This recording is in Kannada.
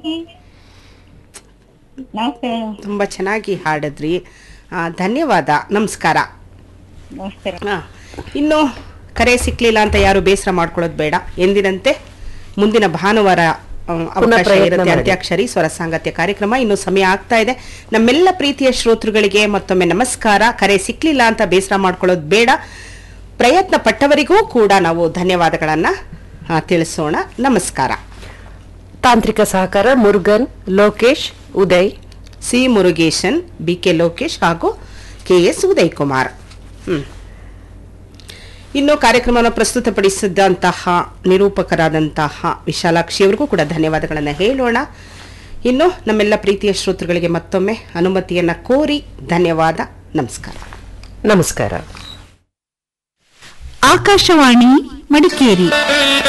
ನಮಸ್ತೆ ತುಂಬ ಚೆನ್ನಾಗಿ ಹಾಡಿದ್ರಿ ಆ, ಧನ್ಯವಾದ ನಮಸ್ಕಾರ ನಮಸ್ತೆ ಆ, ಇನ್ನು ಕರೆ ಸಿಕ್ಲಿಲ್ಲ ಅಂತ ಯಾರು ಬೇಸರ ಮಾಡ್ಕೊಳ್ಳೋದು ಬೇಡ ಎಂದಿನಂತೆ ಮುಂದಿನ ಭಾನುವಾರ ಆ, ಅವಕಾಶ ಪ್ರಯತ್ನ ಇರುತ್ತೆ ಮಾಡಿ. ಅಂತ್ಯಾಕ್ಷರಿ ಸ್ವರ ಸಾಂಗತ್ಯ ಕಾರ್ಯಕ್ರಮ ಇನ್ನು ಸಮಯ ಆಗ್ತಾ ಇದೆ ನಮ್ಮೆಲ್ಲ ಪ್ರೀತಿಯ ಶ್ರೋತೃಗಳಿಗೆ ಮತ್ತೊಮ್ಮೆ ನಮಸ್ಕಾರ ಕರೆ ಸಿಕ್ಲಿಲ್ಲ ಅಂತ ಬೇಸರ ಮಾಡ್ಕೊಳ್ಳೋದು ಬೇಡ ಪ್ರಯತ್ನ ಪಟ್ಟವರಿಗೂ ಕೂಡ ನಾವು ಧನ್ಯವಾದಗಳನ್ನ ಆ, ತಿಳಿಸೋಣ ನಮಸ್ಕಾರ ತಾಂತ್ರಿಕ ಸಹಕಾರ Murugan Lokesh Uday C Murugeshan B K Lokesh ಹಾಗೂ ಕೆ ಎಸ್ ಉದಯ್ ಕುಮಾರ್ ಹ್ಮ್. ಇನ್ನು ಕಾರ್ಯಕ್ರಮವನ್ನು ಪ್ರಸ್ತುತಪಡಿಸಿದಂತಹ ನಿರೂಪಕರಾದಂತಹ ವಿಶಾಲಾಕ್ಷಿ ಅವರಿಗೂ ಕೂಡ ಧನ್ಯವಾದಗಳನ್ನು ಹೇಳೋಣ ಇನ್ನು ನಮ್ಮೆಲ್ಲ ಪ್ರೀತಿಯ ಶ್ರೋತೃಗಳಿಗೆ ಮತ್ತೊಮ್ಮೆ ಅನುಮತಿಯನ್ನ ಕೋರಿ ಧನ್ಯವಾದ ನಮಸ್ಕಾರ ನಮಸ್ಕಾರ ಆಕಾಶವಾಣಿ ಮಡಿಕೇರಿ